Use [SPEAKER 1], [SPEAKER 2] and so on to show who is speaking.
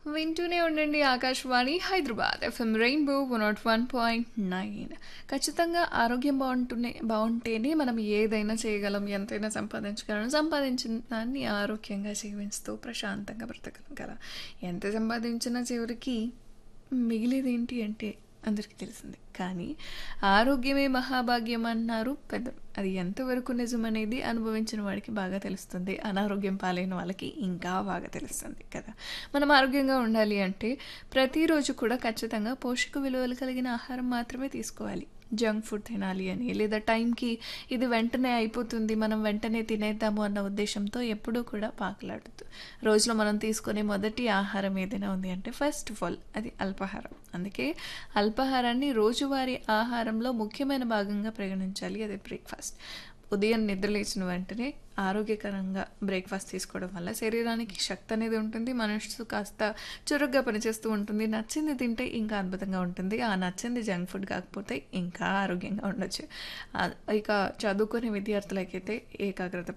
[SPEAKER 1] వింటూనే ఉండండి Akashvani Hyderabad FM rainbow one nought one point nine ఖచ్చితంగా ఆరోగ్యం బాగుంటూనే బాగుంటేనే మనం ఏదైనా చేయగలం ఎంతైనా సంపాదించగలం సంపాదించిన దాన్ని ఆరోగ్యంగా జీవిస్తూ ప్రశాంతంగా బ్రతకగలం కదా ఎంత సంపాదించినా చివరికి మిగిలేది ఏంటి అంటే అందరికీ తెలిసింది కానీ ఆరోగ్యమే మహాభాగ్యం అన్నారు పెద్దలు అది ఎంతవరకు నిజం అనేది అనుభవించిన వాడికి బాగా తెలుస్తుంది అనారోగ్యం పాలైన వాళ్ళకి ఇంకా బాగా తెలుస్తుంది కదా మనం ఆరోగ్యంగా ఉండాలి అంటే ప్రతిరోజు కూడా ఖచ్చితంగా పోషక విలువలు కలిగిన ఆహారం మాత్రమే తీసుకోవాలి జంక్ ఫుడ్ తినాలి అని లేదా టైంకి ఇది వెంటనే అయిపోతుంది మనం వెంటనే తినేద్దాము అన్న ఉద్దేశంతో ఎప్పుడూ కూడా పాకలాడుతూ రోజులో మనం తీసుకునే మొదటి ఆహారం ఏదైనా ఉంది అంటే ఫస్ట్ ఆఫ్ ఆల్ అది అల్పాహారం అందుకే అల్పాహారాన్ని రోజువారీ ఆహారంలో ముఖ్యమైన భాగంగా పరిగణించాలి అది బ్రేక్ఫాస్ట్ ఉదయం నిద్ర లేచిన వెంటనే ఆరోగ్యకరంగా బ్రేక్ఫాస్ట్ తీసుకోవడం వల్ల శరీరానికి శక్తి అనేది ఉంటుంది మనసు కాస్త చురుగ్గా పనిచేస్తూ ఉంటుంది నచ్చింది తింటే ఇంకా అద్భుతంగా ఉంటుంది ఆ నచ్చింది జంక్ ఫుడ్ కాకపోతే ఇంకా ఆరోగ్యంగా ఉండొచ్చు ఆ, ఇక చదువుకునే విద్యార్థులకైతే ఏకాగ్రత